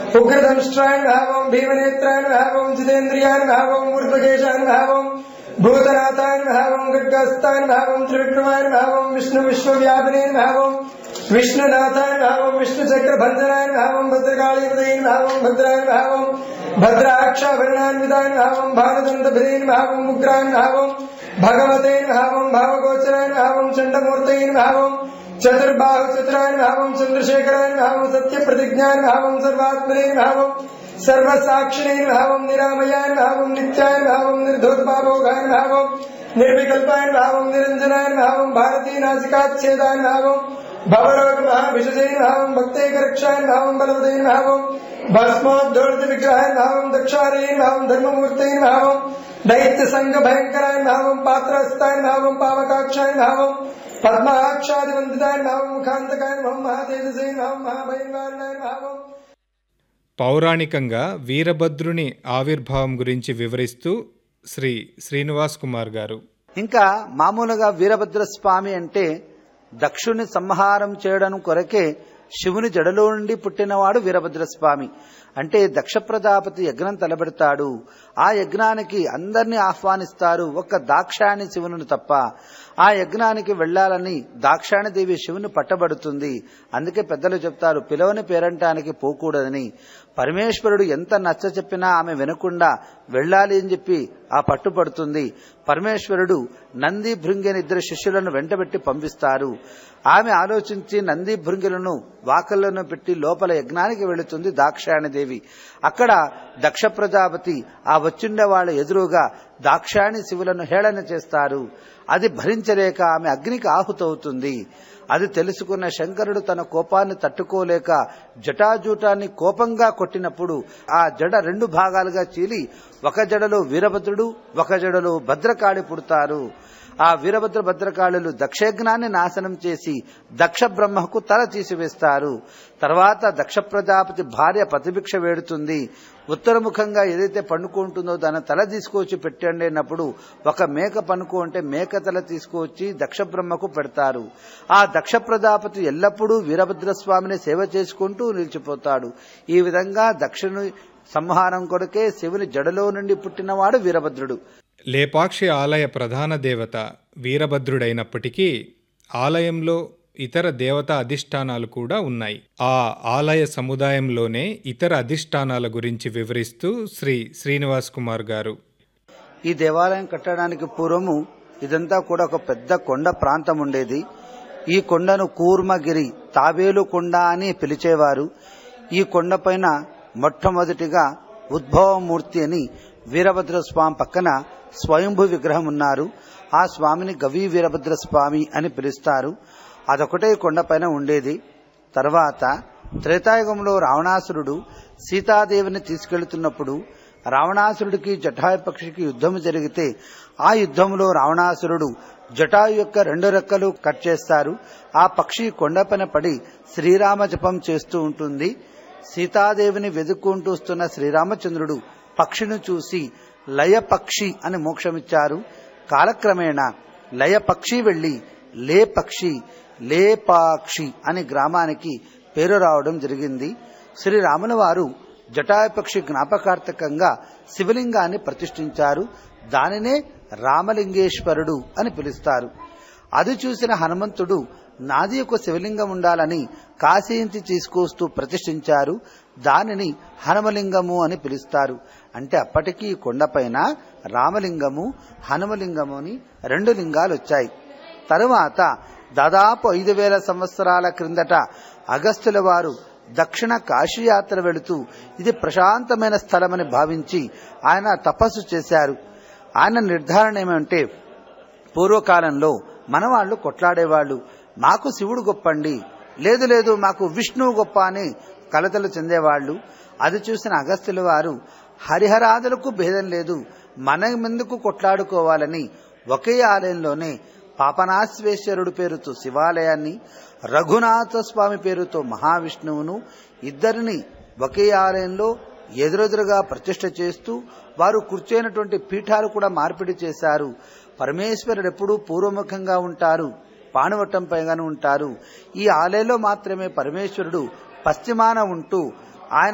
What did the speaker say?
उग्रदंष्ट्रानुभावम् भीमनेत्रानुभावम् जितेन्द्रियानुभावम् ऊर्ध्वकेशानुभावम् भूतनाथानुभावम् गड्गस्तानुभावम् त्रिविक्रमानुभावम् विष्णुविश्वव्यापिनेनुभावम् विष्णुनाथानुभावम् विष्णुचक्रभञ्जनानुभावम् भद्रकाळीपदयनुभावम् भद्रानुभावम् भद्राक्षाभरणान्वितानुभावम् भागदन्तभिदेनुभावम् उग्रानुभावम् भगवतेनुभावम् भावगोचरानुभावम् चण्डमूर्तयनुभावम् चतुर्बाहुचतुरानुभावम् चन्द्रशेखरानुभावम् सत्यप्रतिज्ञानुभावम् सर्वात्मनेनुभावम् सर्वसाक्षिणेनुभावम् निरामयानुभावम् नित्यानुभावम् निर्धोत्पापोगानुभावम् निर्विकल्पानुभावम् निरञ्जनानुभावम् भारतीनासिकाच्छेदानुभावम् भवरोगमहाभिषजेनुभावम् भक्तैकरक्षानुभावम् बलवदेनुभावम् भस्मोद्धोर्तिविग्रहानुभावम् दक्षारेनुभावम् धर्ममूर्तेनुभावम् दैत्यसङ्गभयङ्करानुभावम् पात्रस्तानुभावम् पावकाक्षानुभावम् पद्माक्षादिवन्दितानुभावम् मुखान्तकानुभावम् महातेजसेनुभावम् महाभयनिवारणानुभावम् పౌరాణికంగా వీరభద్రుని ఆవిర్భావం గురించి వివరిస్తూ శ్రీ శ్రీనివాస్ కుమార్ గారు ఇంకా మామూలుగా వీరభద్ర స్వామి అంటే దక్షుని సంహారం చేయడం కొరకే శివుని జడలో నుండి పుట్టినవాడు వీరభద్ర స్వామి అంటే దక్ష ప్రజాపతి యజ్ఞం తలబెడతాడు ఆ యజ్ఞానికి అందరినీ ఆహ్వానిస్తారు ఒక్క దాక్షాయణి శివుని తప్ప ఆ యజ్ఞానికి వెళ్లాలని దాక్షాయణదేవి శివుని పట్టబడుతుంది అందుకే పెద్దలు చెప్తారు పిలవని పేరంటానికి పోకూడదని పరమేశ్వరుడు ఎంత నచ్చ చెప్పినా ఆమె వినకుండా వెళ్ళాలి అని చెప్పి ఆ పట్టుపడుతుంది పరమేశ్వరుడు నంది భృంగిని ఇద్దరు శిష్యులను వెంటబెట్టి పంపిస్తారు ఆమె ఆలోచించి నంది భృంగులను వాకళ్లను పెట్టి లోపల యజ్ఞానికి వెళుతుంది దాక్షాయణదేవి అక్కడ దక్ష ప్రజాపతి ఆ వచ్చిండే వాళ్ళ ఎదురుగా దాక్షాయణి శివులను హేళన చేస్తారు అది భరించలేక ఆమె అగ్నికి ఆహుతవుతుంది అది తెలుసుకున్న శంకరుడు తన కోపాన్ని తట్టుకోలేక జటాజూటాన్ని కోపంగా కొట్టినప్పుడు ఆ జడ రెండు భాగాలుగా చీలి ఒక జడలో వీరభద్రుడు ఒక జడలో భద్రకాళి పుడతారు ఆ వీరభద్ర భద్రకాళులు దక్షయజ్ఞాన్ని నాశనం చేసి దక్ష బ్రహ్మకు తల తీసివేస్తారు తర్వాత దక్ష ప్రజాపతి భార్య ప్రతిభిక్ష వేడుతుంది ఉత్తరముఖంగా ఏదైతే పండుకుంటుందో దాని తల తీసుకొచ్చి పెట్టండి అన్నప్పుడు ఒక మేక పనుకు అంటే మేక తల తీసుకువచ్చి దక్ష బ్రహ్మకు పెడతారు ఆ దక్ష ప్రజాపతి ఎల్లప్పుడూ వీరభద్ర స్వామిని సేవ చేసుకుంటూ నిలిచిపోతాడు ఈ విధంగా దక్షిణ సంహారం కొరకే శివుని జడలో నుండి పుట్టినవాడు వీరభద్రుడు లేపాక్షి ఆలయ ప్రధాన దేవత వీరభద్రుడైనప్పటికీ ఆలయంలో ఇతర దేవతా అధిష్టానాలు కూడా ఉన్నాయి ఆ ఆలయ సముదాయంలోనే ఇతర అధిష్టానాల గురించి వివరిస్తూ శ్రీ శ్రీనివాస్ కుమార్ గారు ఈ దేవాలయం కట్టడానికి పూర్వము ఇదంతా కూడా ఒక పెద్ద కొండ ప్రాంతం ఉండేది ఈ కొండను కూర్మగిరి తాబేలు కొండ అని పిలిచేవారు ఈ కొండపైన మొట్టమొదటిగా ఉద్భవమూర్తి అని వీరభద్ర స్వామి పక్కన స్వయంభు విగ్రహం ఉన్నారు ఆ స్వామిని గవి వీరభద్ర స్వామి అని పిలుస్తారు అదొకటే కొండపైన ఉండేది తర్వాత త్రేతాయుగంలో రావణాసురుడు సీతాదేవిని తీసుకెళ్తున్నప్పుడు రావణాసురుడికి జటాయు పక్షికి యుద్ధం జరిగితే ఆ యుద్ధంలో రావణాసురుడు జటాయు యొక్క రెండు రెక్కలు కట్ చేస్తారు ఆ పక్షి కొండపైన పడి శ్రీరామ జపం చేస్తూ ఉంటుంది సీతాదేవిని వెతుక్కుంటూ వస్తున్న శ్రీరామచంద్రుడు పక్షిని చూసి లయ పక్షి అని మోక్షమిచ్చారు కాలక్రమేణా లయ పక్షి వెళ్లి లే పక్షి లేపాక్షి అని గ్రామానికి పేరు రావడం జరిగింది శ్రీరాముల వారు జటాయపక్షి జ్ఞాపకార్థకంగా శివలింగాన్ని ప్రతిష్ఠించారు దానినే రామలింగేశ్వరుడు అని పిలుస్తారు అది చూసిన హనుమంతుడు నాది ఒక శివలింగం ఉండాలని కాశీంచి తీసుకొస్తూ ప్రతిష్ఠించారు దానిని హనుమలింగము అని పిలుస్తారు అంటే అప్పటికీ ఈ కొండపైన రామలింగము హనుమలింగము అని రెండు లింగాలు వచ్చాయి తరువాత దాదాపు ఐదు వేల సంవత్సరాల క్రిందట అగస్త్యుల వారు దక్షిణ కాశీయాత్ర వెళుతూ ఇది ప్రశాంతమైన స్థలమని భావించి ఆయన తపస్సు చేశారు ఆయన నిర్ధారణ ఏమంటే పూర్వకాలంలో మనవాళ్లు కొట్లాడేవాళ్లు మాకు శివుడు గొప్పండి లేదు లేదు మాకు విష్ణువు గొప్ప అని కలతలు చెందేవాళ్లు అది చూసిన అగస్త్యుల వారు హరిహరాదులకు భేదం లేదు మన ముందుకు కొట్లాడుకోవాలని ఒకే ఆలయంలోనే పాపనాశ్వేశ్వరుడు పేరుతో శివాలయాన్ని రఘునాథ స్వామి పేరుతో మహావిష్ణువును ఇద్దరిని ఒకే ఆలయంలో ఎదురెదురుగా ప్రతిష్ఠ చేస్తూ వారు కూర్చోనటువంటి పీఠాలు కూడా మార్పిడి చేశారు పరమేశ్వరుడు ఎప్పుడూ పూర్వముఖంగా ఉంటారు పాణువట్టం పైగానే ఉంటారు ఈ ఆలయంలో మాత్రమే పరమేశ్వరుడు పశ్చిమాన ఉంటూ